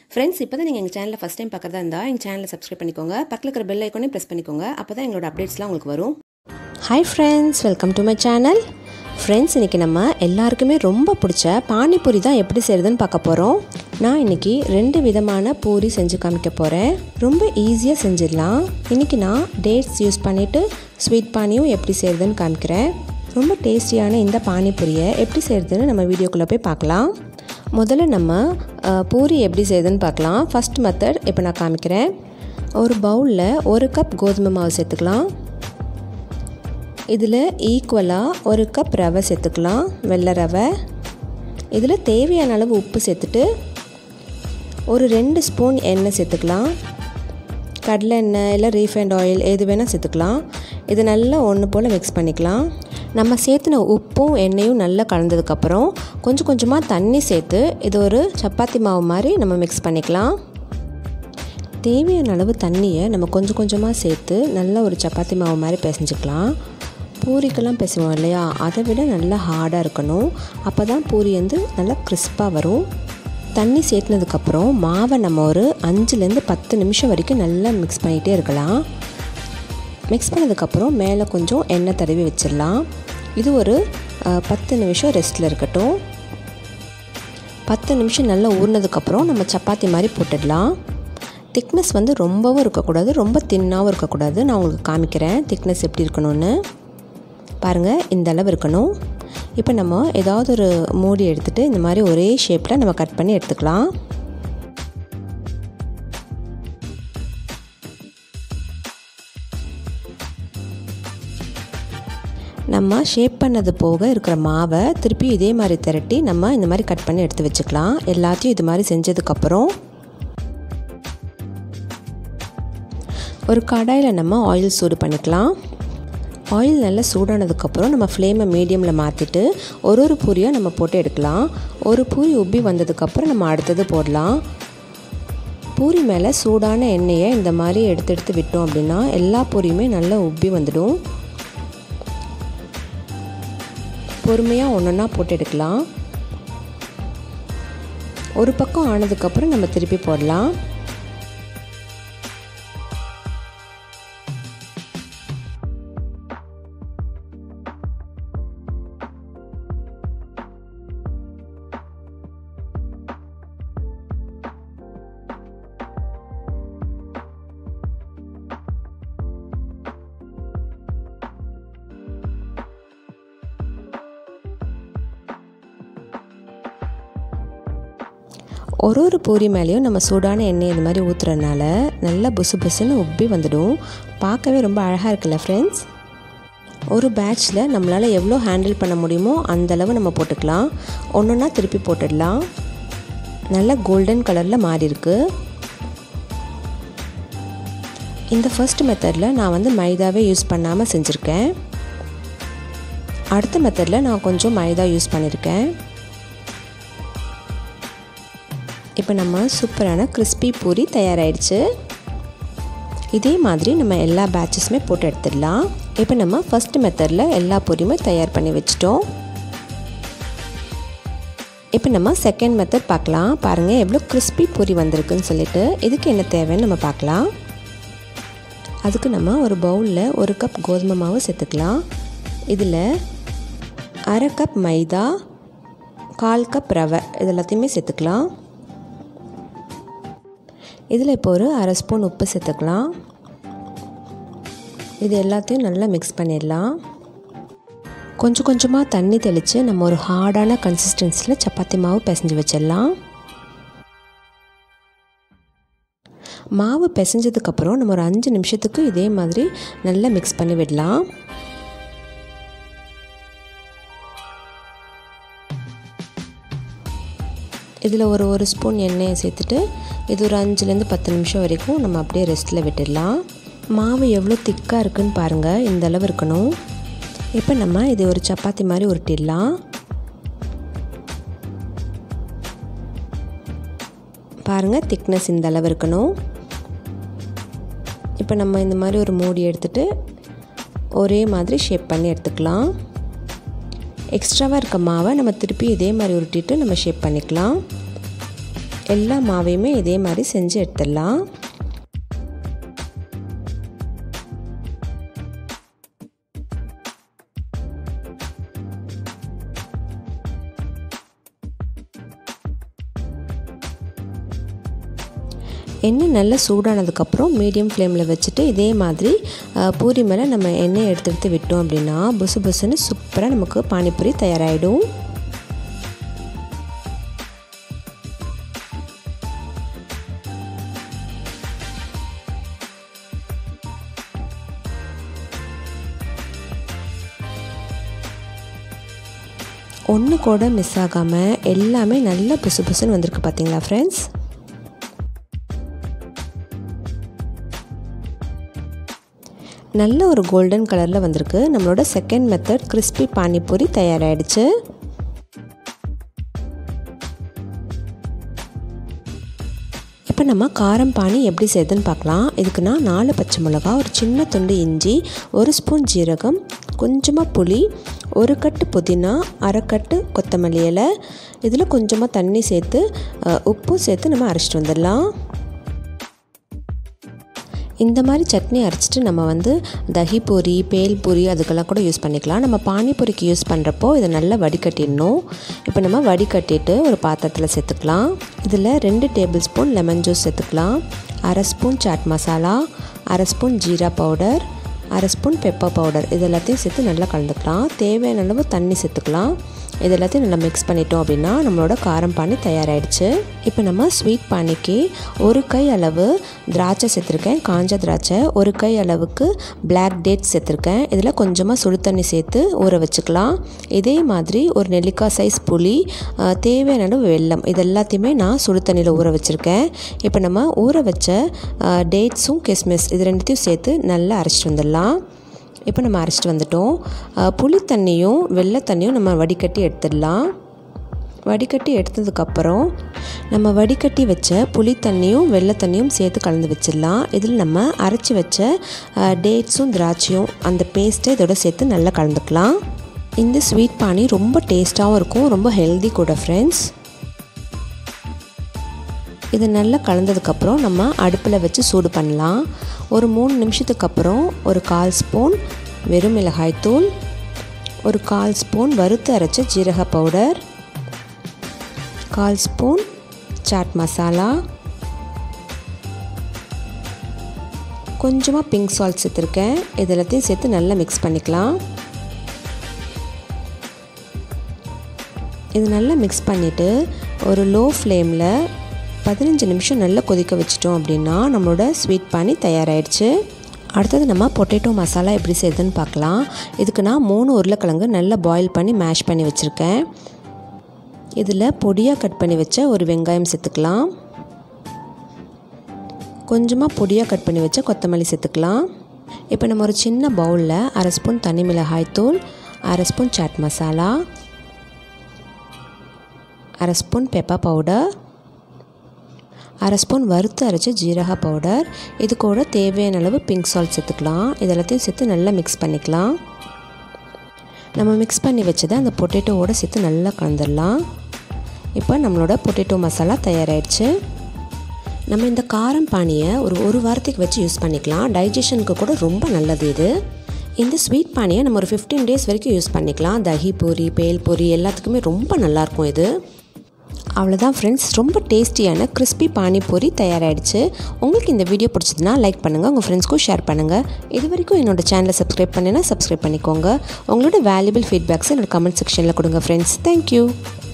friends இப்போ தான் நீங்கள் எங்கள் சேனலில் ஃபஸ்ட் டைம் பார்க்குறதா இருந்தால் எங்கள் சேனலை சப்ஸ்கிரைப் பண்ணிக்கோங்க பக்கத்தில் இருக்கிற பெல் ஐக்கானே ப்ரெஸ் பண்ணிக்கோங்க அப்போ தான் எங்களோட அப்டேட்ஸ்லாம் உங்களுக்கு வரும் hi friends welcome to my channel friends இன்றைக்கி நம்ம எல்லாருக்குமே ரொம்ப பிடிச்ச பானிபூரி தான் எப்படி செய்கிறதுன்னு பார்க்க போகிறோம் நான் இன்றைக்கி ரெண்டு விதமான பூரி செஞ்சு காமிக்க போகிறேன் ரொம்ப ஈஸியாக செஞ்சிடலாம் இன்றைக்கி நான் டேட்ஸ் யூஸ் பண்ணிவிட்டு ஸ்வீட் பானியும் எப்படி செய்கிறதுன்னு காமிக்கிறேன் ரொம்ப டேஸ்டியான இந்த பானிபூரியை எப்படி செய்கிறதுன்னு நம்ம வீடியோக்குள்ளே போய் பார்க்கலாம் முதல்ல நம்ம அஹ், பூரி எப்படி செய்யுதுன்னு பார்க்கலாம் ஃபஸ்ட் மெத்தட் இப்போ நான் காமிக்கிறேன் ஒரு பவுலில் ஒரு கப் கோதுமை மாவு சேர்த்துக்கலாம் இதில் ஈக்குவலாக ஒரு கப் ரவை சேர்த்துக்கலாம் வெள்ளை ரவை இதில் தேவையான அளவு உப்பு சேர்த்துட்டு ஒரு ரெண்டு ஸ்பூன் எண்ணெய் சேர்த்துக்கலாம் கடலை எண்ணெய் இல்லை ரீஃபைண்ட் ஆயில் எது வேணால் சேர்த்துக்கலாம் இது நல்லா ஒன்று போல் மிக்ஸ் பண்ணிக்கலாம் நம்ம சேர்த்துன உப்பும் எண்ணெயும் நல்லா கலந்ததுக்கப்புறம் கொஞ்சம் கொஞ்சமாக தண்ணி சேர்த்து இது ஒரு சப்பாத்தி மாவு மாதிரி நம்ம மிக்ஸ் பண்ணிக்கலாம் தேவையான அளவு தண்ணியை நம்ம கொஞ்சம் கொஞ்சமாக சேர்த்து நல்லா ஒரு சப்பாத்தி மாவு மாதிரி பிசைஞ்சுக்கலாம் பூரிக்கெல்லாம் பிசைவோம் இல்லையா அதை விட நல்லா ஹார்டாக இருக்கணும் அப்போ தான் பூரி வந்து நல்லா கிறிஸ்பாக வரும் தண்ணி சேர்த்துனதுக்கப்புறம் மாவை நம்ம ஒரு அஞ்சுலேருந்து பத்து நிமிஷம் வரைக்கும் நல்லா மிக்ஸ் பண்ணிகிட்டே இருக்கலாம் மிக்ஸ் பண்ணதுக்கப்புறம் மேலே கொஞ்சம் எண்ணெய் தடவி வச்சிடலாம் இது ஒரு அஹ், பத்து நிமிஷம் ரெஸ்ட்டில் இருக்கட்டும் பத்து நிமிஷம் நல்லா ஊறினதுக்கப்புறம் நம்ம சப்பாத்தி மாதிரி போட்டுடலாம் திக்னஸ் வந்து ரொம்பவும் இருக்கக்கூடாது ரொம்ப தின்னாகவும் இருக்கக்கூடாது நான் உங்களுக்கு காமிக்கிறேன் திக்னஸ் எப்படி இருக்கணும்னு பாருங்கள் இந்த அளவு இருக்கணும் இப்போ நம்ம ஏதாவது ஒரு மூடி எடுத்துகிட்டு இந்த மாதிரி ஒரே ஷேப்பில் நம்ம கட் பண்ணி எடுத்துக்கலாம் நம்ம ஷேப் பண்ணது போக இருக்கிற மாவை திருப்பி இதே மாதிரி திரட்டி நம்ம இந்த மாதிரி கட் பண்ணி எடுத்து வச்சுக்கலாம் எல்லாத்தையும் இது மாதிரி செஞ்சதுக்கப்புறம் ஒரு கடாயில் நம்ம ஆயில் சூடு பண்ணிக்கலாம் ஆயில் நல்லா சூடானதுக்கப்புறம் நம்ம ஃப்ளேமை மீடியமில் மாற்றிட்டு ஒரு ஒரு பூரியாக நம்ம போட்டு எடுக்கலாம் ஒரு பூரி உப்பி வந்ததுக்கப்புறம் நம்ம அடுத்தது போடலாம் பூரி மேலே சூடான எண்ணெயை இந்த மாதிரி எடுத்து எடுத்து விட்டோம் அப்படின்னா எல்லா பூரியுமே நல்லா உப்பி வந்துடும் பொறுமையாக ஒன்றா போட்டு எடுக்கலாம் ஒரு பக்கம் ஆனதுக்கப்புறம் நம்ம திருப்பி போடலாம் ஒரு ஒரு பூரி மேலேயும் நம்ம சூடான எண்ணெய் இந்த மாதிரி ஊற்றுறதுனால நல்லா புசு புசுன்னு உப்பி வந்துடும் பார்க்கவே ரொம்ப அழகாக இருக்குல்ல ஃப்ரெண்ட்ஸ் ஒரு பேட்ச்சில் நம்மளால் எவ்வளோ ஹேண்டில் பண்ண முடியுமோ அந்த அளவு நம்ம போட்டுக்கலாம் ஒன்றுன்னா திருப்பி போட்டுடலாம் நல்லா கோல்டன் கலரில் மாறி இருக்கு இந்த ஃபர்ஸ்ட் மெத்தடில் நான் வந்து மைதாவே யூஸ் பண்ணாமல் செஞ்சுருக்கேன் அடுத்த மெத்தடில் நான் கொஞ்சம் மைதா யூஸ் பண்ணியிருக்கேன் இப்போ நம்ம சூப்பரான கிறிஸ்பி பூரி தயாராகிடுச்சு இதே மாதிரி நம்ம எல்லா பேட்சஸுமே போட்டு எடுத்துடலாம் இப்போ நம்ம ஃபஸ்ட் மெத்தடில் எல்லா பூரியுமே தயார் பண்ணி வச்சிட்டோம் இப்போ நம்ம செகண்ட் மெத்தட் பார்க்கலாம் பாருங்கள் எவ்வளோ கிறிஸ்பி பூரி வந்திருக்குன்னு சொல்லிட்டு இதுக்கு என்ன தேவைன்னு நம்ம பார்க்கலாம் அதுக்கு நம்ம ஒரு பவுலில் ஒரு கப் கோதுமை மாவு சேர்த்துக்கலாம் இதில் அரை கப் மைதா கால் கப் ரவை இது எல்லாத்தையுமே சேர்த்துக்கலாம் இதில் இப்போ ஒரு அரை ஸ்பூன் உப்பு சேர்த்துக்கலாம் இது எல்லாத்தையும் நல்லா மிக்ஸ் பண்ணிடலாம் கொஞ்சம் கொஞ்சமாக தண்ணி தெளித்து நம்ம ஒரு ஹார்டான கன்சிஸ்டன்சியில் சப்பாத்தி மாவு பிசைஞ்சு வச்சிடலாம் மாவு பிசைஞ்சதுக்கப்புறம் நம்ம ஒரு அஞ்சு நிமிஷத்துக்கு இதே மாதிரி நல்லா மிக்ஸ் பண்ணி விடலாம் இதில் ஒரு ஒரு ஸ்பூன் எண்ணெயை சேர்த்துட்டு இது ஒரு அஞ்சுலேருந்து பத்து நிமிஷம் வரைக்கும் நம்ம அப்படியே ரெஸ்ட்டில் விட்டுடலாம் மாவு எவ்வளோ திக்காக இருக்குன்னு பாருங்கள் இந்த அளவு இருக்கணும் இப்போ நம்ம இது ஒரு சப்பாத்தி மாதிரி உருட்டிடலாம் பாருங்கள் திக்னஸ் இந்த அளவு இருக்கணும் இப்போ நம்ம இந்த மாதிரி ஒரு மூடி எடுத்துகிட்டு ஒரே மாதிரி ஷேப் பண்ணி எடுத்துக்கலாம் எக்ஸ்ட்ராவாக இருக்க மாவை நம்ம திருப்பி இதே மாதிரி உருட்டிட்டு நம்ம ஷேப் பண்ணிக்கலாம் எல்லா மாவையுமே இதே மாதிரி செஞ்சு எடுத்துடலாம் எண்ணெய் நல்லா சூடானதுக்கப்புறம் மீடியம் ஃப்ளேமில் வச்சுட்டு இதே மாதிரி பூரி மேலே நம்ம எண்ணெய் எடுத்து எடுத்து விட்டோம் அப்படின்னா புசு புசுன்னு சூப்பராக நமக்கு பானிபூரி தயாராகிடும் ஒன்று கூட மிஸ் ஆகாமல் எல்லாமே நல்லா புசு புசுன்னு வந்திருக்கு பார்த்தீங்களா ஃப்ரெண்ட்ஸ் நல்ல ஒரு கோல்டன் கலரில் வந்திருக்கு நம்மளோட செகண்ட் மெத்தட் கிறிஸ்பி பானிபூரி தயாராகிடுச்சு இப்போ நம்ம காரம் பானி எப்படி செய்யுதுன்னு பார்க்கலாம் இதுக்கு நான் நாலு பச்சை மிளகா ஒரு சின்ன துண்டு இஞ்சி ஒரு ஸ்பூன் ஜீரகம் கொஞ்சமாக புளி ஒரு கட்டு புதினா அரைக்கட்டு கொத்தமல்லி இலை இதில் கொஞ்சமாக தண்ணி சேர்த்து உப்பும் சேர்த்து நம்ம அரைச்சிட்டு வந்துடலாம் இந்த மாதிரி சட்னி அரைச்சிட்டு நம்ம வந்து தஹி பூரி பேல் பூரி அதுக்கெல்லாம் கூட யூஸ் பண்ணிக்கலாம் நம்ம பானிபூரிக்கு யூஸ் பண்ணுறப்போ இதை நல்லா வடிகட்டிடணும் இப்போ நம்ம வடிகட்டிட்டு ஒரு பாத்திரத்தில் சேர்த்துக்கலாம் இதில் ரெண்டு டேபிள் ஸ்பூன் லெமன் ஜூஸ் சேர்த்துக்கலாம் அரை ஸ்பூன் சாட் மசாலா அரை ஸ்பூன் ஜீரா பவுடர் அரை ஸ்பூன் பெப்பர் பவுடர் இது எல்லாத்தையும் சேர்த்து நல்லா கலந்துக்கலாம் தேவையான அளவு தண்ணி சேர்த்துக்கலாம் இது எல்லாத்தையும் நல்லா மிக்ஸ் பண்ணிட்டோம் அப்படின்னா நம்மளோட காரம் பானி தயாராகிடுச்சு இப்போ நம்ம ஸ்வீட் பானிக்கு ஒரு கை அளவு திராட்சை சேர்த்துருக்கேன் காஞ்ச திராட்சை ஒரு கை அளவுக்கு பிளாக் டேட் சேர்த்துருக்கேன் இதில் கொஞ்சமாக சுடு தண்ணி சேர்த்து ஊற வச்சுக்கலாம் இதே மாதிரி ஒரு நெல்லிக்காய் சைஸ் புளி தேவையான அளவு வெல்லம் இது எல்லாத்தையுமே நான் சுடு தண்ணியில் ஊற வச்சுருக்கேன் இப்போ நம்ம ஊற வச்ச டேட்ஸும் கிஸ்மிஸ் இது ரெண்டுத்தையும் சேர்த்து நல்லா அரைச்சிட்டு வந்துடலாம் இப்போ நம்ம அரைச்சிட்டு வந்துட்டோம் புளி தண்ணியும் வெள்ளை தண்ணியும் நம்ம வடிகட்டி எடுத்துடலாம் வடிகட்டி எடுத்ததுக்கப்புறம் நம்ம வடிகட்டி வச்ச புளி தண்ணியும் வெள்ளை தண்ணியும் சேர்த்து கலந்து வச்சிடலாம் இதில் நம்ம அரைச்சி வச்ச டேட்ஸும் திராட்சையும் அந்த பேஸ்ட்டை இதோட சேர்த்து நல்லா கலந்துக்கலாம் இந்த ஸ்வீட் பானி ரொம்ப டேஸ்ட்டாகவும் இருக்கும் ரொம்ப ஹெல்தி கூட ஃப்ரெண்ட்ஸ் இது நல்லா கலந்ததுக்கப்புறம் நம்ம அடுப்பில் வச்சு சூடு பண்ணலாம் ஒரு மூணு நிமிஷத்துக்கு அப்புறம் ஒரு கால் ஸ்பூன் வெறும் மிளகாய்த்தூள் ஒரு கால் ஸ்பூன் வறுத்து அரைச்ச ஜீரக பவுடர் கால் ஸ்பூன் சாட் மசாலா கொஞ்சமாக பிங்க் சால்ட் சேர்த்துருக்கேன் இது எல்லாத்தையும் சேர்த்து நல்லா மிக்ஸ் பண்ணிக்கலாம் இது நல்லா மிக்ஸ் பண்ணிவிட்டு ஒரு லோ ஃப்ளேமில் பதினஞ்சு நிமிஷம் நல்லா கொதிக்க வச்சிட்டோம் அப்படின்னா நம்மளோட ஸ்வீட் பானி தயாராகிடுச்சு அடுத்தது நம்ம பொட்டேட்டோ மசாலா எப்படி செய்யுதுன்னு பார்க்கலாம் இதுக்கு நான் மூணு உருளைக்கிழங்கு நல்லா பாயில் பண்ணி மேஷ் பண்ணி வச்சுருக்கேன் இதில் பொடியாக கட் பண்ணி வச்ச ஒரு வெங்காயம் சேர்த்துக்கலாம் கொஞ்சமாக பொடியாக கட் பண்ணி வச்ச கொத்தமல்லி சேர்த்துக்கலாம் இப்போ நம்ம ஒரு சின்ன பவுலில் அரை ஸ்பூன் தனி மிளகாய் தூள் அரை ஸ்பூன் சாட் மசாலா அரை ஸ்பூன் பெப்பர் பவுடர் அரை ஸ்பூன் வறுத்து அரைச்ச ஜீரக பவுடர் இது கூட தேவையான அளவு பிங்க் சால்ட் சேர்த்துக்கலாம் இது எல்லாத்தையும் சேர்த்து நல்லா மிக்ஸ் பண்ணிக்கலாம் நம்ம மிக்ஸ் பண்ணி வச்சதை அந்த பொட்டேட்டோவோட சேர்த்து நல்லா கலந்துடலாம் இப்போ நம்மளோட பொட்டேட்டோ மசாலா தயாராகிடுச்சு நம்ம இந்த காரம் பானியை ஒரு ஒரு வாரத்துக்கு வச்சு யூஸ் பண்ணிக்கலாம் டைஜஷனுக்கு கூட ரொம்ப நல்லது இது இந்த ஸ்வீட் பானியை நம்ம ஒரு ஃபிஃப்டீன் டேஸ் வரைக்கும் யூஸ் பண்ணிக்கலாம் தஹி பூரி பேல் பூரி எல்லாத்துக்குமே ரொம்ப நல்லாயிருக்கும் இது அவ்வளோதான் ஃப்ரெண்ட்ஸ் ரொம்ப டேஸ்டியான கிறிஸ்பி பானிபூரி தயாராகிடுச்சு உங்களுக்கு இந்த வீடியோ பிடிச்சதுன்னா லைக் பண்ணுங்கள் உங்கள் ஃப்ரெண்ட்ஸ்க்கும் ஷேர் பண்ணுங்கள் இது வரைக்கும் என்னோட சேனலை சப்ஸ்கிரைப் பண்ணினா சப்ஸ்கிரைப் பண்ணிக்கோங்க உங்களோட வேல்யூபிள் ஃபீட்பேக்ஸ் என்னோட கமெண்ட் செக்ஷனில் கொடுங்க ஃப்ரெண்ட்ஸ் தேங்க்யூ